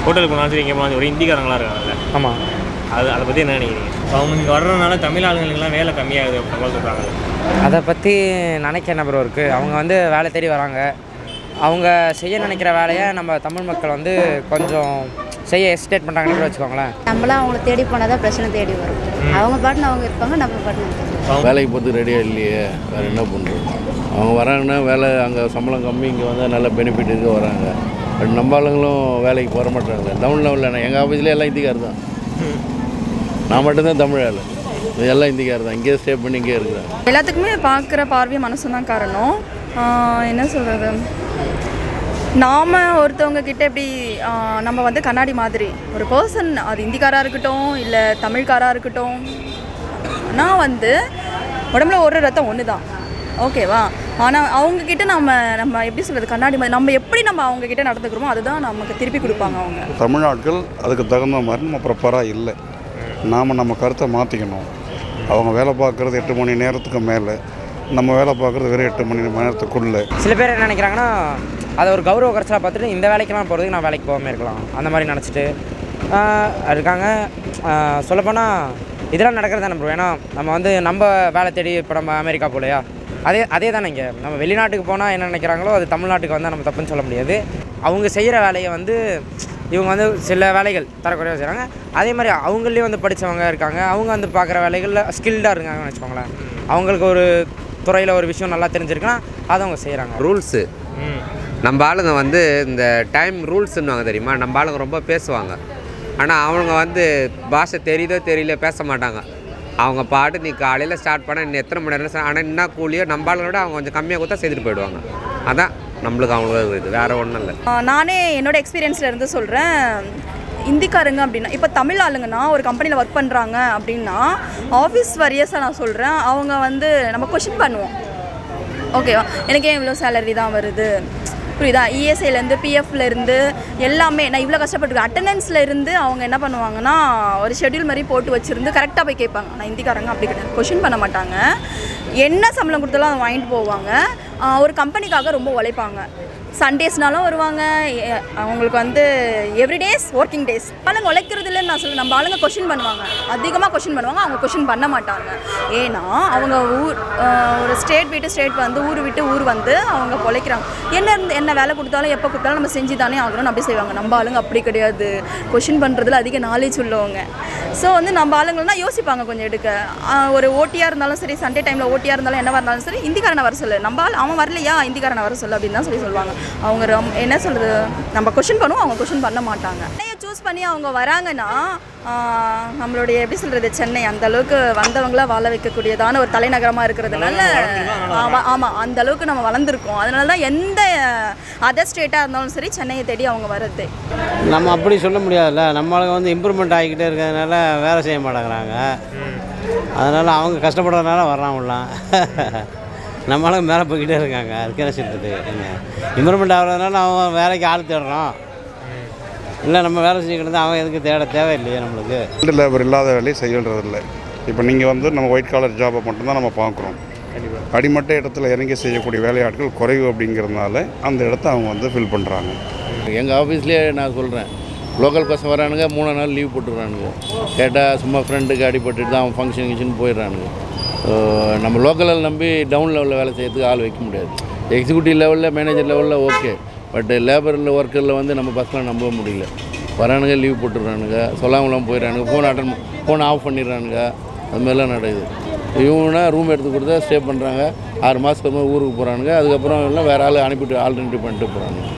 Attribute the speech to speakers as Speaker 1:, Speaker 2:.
Speaker 1: ஹோட்டலுக்கு போனாலும் சரி எங்கே போனாலும் ஒரு ஹிந்திக்காரங்களாம் இருக்காங்கல்ல
Speaker 2: ஆமாம்
Speaker 1: அது அதை பற்றி என்ன நினைக்கிறீங்க இப்போ அவங்க இங்கே வர்றதுனால தமிழ் ஆளுங்களுக்குலாம் வேலை கம்மியாகுது அப்படின்ற மாதிரி சொல்கிறாங்க
Speaker 2: அதை பற்றி நினைக்க என்ன ப்ரோ இருக்குது அவங்க வந்து வேலை தேடி வராங்க அவங்க செய்ய நினைக்கிற வேலையை நம்ம தமிழ் மக்கள் வந்து கொஞ்சம் செய்ய எஸ்டேட் பண்ணுறாங்கன்னு கூட வச்சுக்கோங்களேன்
Speaker 3: நம்மளாம் அவங்கள தேடி போனால் தான் பிரச்சனை தேடி வரும் அவங்க பாட்டுன்னு அவங்க இருப்பாங்க நம்ம பாட்டுன்னு இருப்பாங்க.
Speaker 4: வேலைக்கு போகிறது ரெடியாக இல்லையே வேறு என்ன பண்ணுறது அவங்க வராங்கன்னா வேலை அங்கே சம்பளம் கம்மி இங்கே வந்தால் நல்ல பெனிஃபிட் இருக்க வராங்க பட் நம்ம ஆளுங்களும் வேலைக்கு போக மாட்டாங்க டவுன் லெவலில் எங்கள் ஆஃபீஸ்லேயே எல்லாம் இந்திக்கார் தான் நான் மட்டும்தான் தமிழ் ஆள் இது எல்லாம் இந்திக்கார் தான் இங்கேயே ஸ்டே பண்ணி இங்கே இருக்கிறாங்க
Speaker 5: எல்லாத்துக்குமே பார்க்குற பார்வை மனசும் தான் காரணம் ஆஹ் என்ன சொல்கிறது நாம் ஒருத்தவங்க கிட்ட எப்படி ஆஹ் நம்ம வந்து கண்ணாடி மாதிரி ஒரு பர்சன் அது இந்திக்காராக இருக்கட்டும் இல்லை தமிழ்காராக இருக்கட்டும் நான் வந்து உடம்புல ஒரு ரத்தம் ஒன்று தான் ஓகேவா ஆனால் அவங்கக்கிட்ட நம்ம நம்ம எப்படி சொல்கிறது கண்ணாடி மாதிரி நம்ம எப்படி நம்ம அவங்க கிட்ட நடந்துக்கிறோமோ அதுதான் நமக்கு திருப்பி கொடுப்பாங்க அவங்க
Speaker 6: தமிழ்நாட்கள் அதுக்கு தகுந்த மாதிரி நம்ம ப்ரிப்பராக இல்லை நாம் நம்ம கருத்தை மாற்றிக்கணும் அவங்க வேலை பார்க்குறது எட்டு மணி நேரத்துக்கு மேலே நம்ம வேலை பார்க்குறது வெறும் எட்டு மணி நேரத்துக்குள்ளே
Speaker 2: சில பேர் என்ன நினைக்கிறாங்கன்னா அதை ஒரு கௌரவ குறைச்சலாக பார்த்துட்டு இந்த வேலைக்கெல்லாம் போகிறதுக்கு நான் வேலைக்கு போகாமல் இருக்கலாம் அந்த மாதிரி நினச்சிட்டு இருக்காங்க சொல்லப்போனால் இதெல்லாம் நடக்கிறது தானே ப்ரோ ஏன்னா நம்ம வந்து நம்ம வேலை தேடி இப்போ நம்ம அமெரிக்கா போகலையா அதே அதே தானே இங்கே நம்ம வெளிநாட்டுக்கு போனால் என்ன நினைக்கிறாங்களோ அது தமிழ்நாட்டுக்கு வந்தால் நம்ம தப்புன்னு சொல்ல முடியாது அவங்க செய்கிற வேலையை வந்து இவங்க வந்து சில வேலைகள் தரக்குறையாக செய்கிறாங்க அதே மாதிரி அவங்களே வந்து படித்தவங்க இருக்காங்க அவங்க வந்து பார்க்குற வேலைகளில் ஸ்கில்டாக இருக்காங்கன்னு வச்சுக்கோங்களேன் அவங்களுக்கு ஒரு துறையில் ஒரு விஷயம் நல்லா தெரிஞ்சிருக்குன்னா அதை அவங்க செய்கிறாங்க
Speaker 7: ரூல்ஸு நம்ம ஆளுங்க வந்து இந்த டைம் ரூல்ஸ்ன்னுவாங்க தெரியுமா நம்ம ஆளுங்க ரொம்ப பேசுவாங்க ஆனால் அவங்க வந்து பாஷை தெரியுதோ தெரியல பேச மாட்டாங்க அவங்க பாட்டு நீ காலையில் ஸ்டார்ட் பண்ண நீ எத்தனை மணி நேரம் ஆனால் என்ன கூலியோ நம்ம ஆளுங்களோட அவங்க கொஞ்சம் கம்மியாக கொடுத்தா செய்துட்டு போயிடுவாங்க அதான் நம்மளுக்கு அவங்களுக்கு இது வேறு ஒன்றும் இல்லை
Speaker 5: ஆஹ் நானே என்னோட எக்ஸ்பீரியன்ஸில் இருந்து சொல்கிறேன் இந்திக்காரங்க அப்படின்னா இப்போ தமிழ் ஆளுங்கன்னா ஒரு கம்பெனியில் ஒர்க் பண்ணுறாங்க அப்படின்னா ஆஃபீஸ் வரியஸாக நான் சொல்கிறேன் அவங்க வந்து நம்ம கொஷின் பண்ணுவோம் ஓகேவா எனக்கு ஏன் இவ்வளோ சேலரி தான் வருது புரியுதா இஎஸ்ஐலேருந்து பிஎஃப்லேருந்து எல்லாமே நான் இவ்வளோ கஷ்டப்பட்டுருக்கேன் அட்டண்டன்ஸில் இருந்து அவங்க என்ன பண்ணுவாங்கன்னா ஒரு ஷெட்யூல் மாதிரி போட்டு வச்சுருந்து கரெக்டாக போய் கேட்பாங்க நான் இந்திக்காரங்க அப்படி கிடையாது கொஷின் பண்ண மாட்டாங்க என்ன சம்பளம் கொடுத்தாலும் அதை வாங்கிட்டு போவாங்க ஆஹ் ஒரு கம்பெனிக்காக ரொம்ப உழைப்பாங்க சண்டேஸ்னாலும் வருவாங்க எ- அவங்களுக்கு வந்து எவ்ரிடேஸ் ஒர்க்கிங் டேஸ் ஆளுங்க உழைக்கிறது இல்லைன்னு நான் சொல்ல நம்ம ஆளுங்க கொஷின் பண்ணுவாங்க அதிகமாக கொஷின் பண்ணுவாங்க அவங்க கொஷின் பண்ண மாட்டாங்க ஏன்னா அவங்க ஊர் ஆஹ் ஒரு ஸ்டேட் விட்டு ஸ்டேட் வந்து ஊர் விட்டு ஊர் வந்து அவங்க பொழைக்கிறாங்க என்ன இருந்து என்ன வேலை கொடுத்தாலும் எப்போ கொடுத்தாலும் நம்ம செஞ்சு தானே ஆகணும்னு அப்படி செய்வாங்க நம்ம ஆளுங்க அப்படி கிடையாது கொஷின் பண்ணுறதுல அதிக நாலேஜ் உள்ளவங்க ஸோ வந்து நம்ம ஆளுங்கள்னா யோசிப்பாங்க கொஞ்சம் எடுக்க ஆஹ் ஒரு ஓட்டியாக இருந்தாலும் சரி சண்டே டைமில் ஓட்டியாக இருந்தாலும் என்னவா இருந்தாலும் சரி இந்திக்காரனை வர சொல்லு நம்ம ஆள் அவன் வரலையா இந்திக்காரனை வர சொல்லு அப்படின்னு தான் சொல்லி சொல்லுவாங்க அவங்க ரொம் என்ன சொல்கிறது நம்ம கொஷின் பண்ணுவோம் அவங்க கொஷின் பண்ண மாட்டாங்க சென்னையை சூஸ் பண்ணி அவங்க வராங்கன்னா ஆஹ் நம்மளுடைய எப்படி சொல்கிறது சென்னை அந்த அளவுக்கு வந்தவங்கள வாழ வைக்கக்கூடியதான ஒரு தலைநகரமாக இருக்கிறதுனால ஆமாம் ஆமாம் அந்த அளவுக்கு நம்ம வளர்ந்துருக்கோம் அதனால தான் எந்த அதர் ஸ்டேட்டாக இருந்தாலும் சரி சென்னையை தேடி அவங்க வர்றது
Speaker 8: நம்ம அப்படி சொல்ல முடியாதுல்ல நம்மளுக்கு வந்து இம்ப்ரூவ்மெண்ட் ஆகிக்கிட்டே இருக்கிறதுனால வேலை செய்ய மாட்டேங்கிறாங்க அதனால் அவங்க கஷ்டப்படுறதுனால வர்றாங்களாம் நம்மளும் மேலே போய்கிட்டே இருக்காங்க அதுக்கு என்ன சொல்கிறது என்ன இம்ப்ரூவ்மெண்ட் ஆகிறதுனால அவன் வேலைக்கு ஆள் தேடுறான் இல்லை நம்ம வேலை செஞ்சுக்கிட்டு இருந்தால் அவன் எதுக்கு தேட தேவையில்லையே நம்மளுக்கு
Speaker 6: ஃபீல்டு லேபர் இல்லாத வேலையை செய்யறதில்ல இப்போ நீங்கள் வந்து நம்ம ஒயிட் காலர் ஜாபை மட்டும்தான் நம்ம பார்க்குறோம் அடிமட்ட இடத்துல இறங்கி செய்யக்கூடிய வேலையாட்கள் குறைவு அப்படிங்கிறதுனால அந்த இடத்த அவங்க வந்து ஃபில் பண்ணுறாங்க
Speaker 4: எங்கள் ஆஃபீஸ்லேயே நான் சொல்கிறேன் லோக்கல் பசங்க வரானுங்க மூணு நாள் லீவ் போட்டுடுறானுங்க கேட்டால் சும்மா ஃப்ரெண்டுக்கு அடிபட்டுட்டு தான் அவன் ஃபங்க்ஷன் கிங்ஷன் போயிடுறானுங்க அஹ் நம்ம லோக்கலில் நம்பி டவுன் லெவலில் வேலை செய்யறதுக்கு ஆள் வைக்க முடியாது எக்ஸிக்யூட்டிவ் லெவலில் மேனேஜர் லெவலில் ஓகே பட் லேபரில் ஒர்க்கரில் வந்து நம்ம பசங்களை நம்ப முடியல வரானுங்க லீவ் போட்டுடுறானுங்க சொல்லாமலாம் போயிடுறானுங்க ஃபோன் அட்டன் ஃபோன் ஆஃப் பண்ணிடுறானுங்க அது மாதிரிலாம் நடக்குது இவங்கன்னா ரூம் எடுத்து கொடுத்தா ஸ்டே பண்ணுறாங்க ஆறு மாதத்துக்கு அப்புறம் ஊருக்கு போகிறானுங்க அதுக்கப்புறம் எல்லாம் வேறு ஆள் அனுப்பிட்டு ஆல்டர்னேட்டிவ் பண்ணிட்டு போகிறானுங்க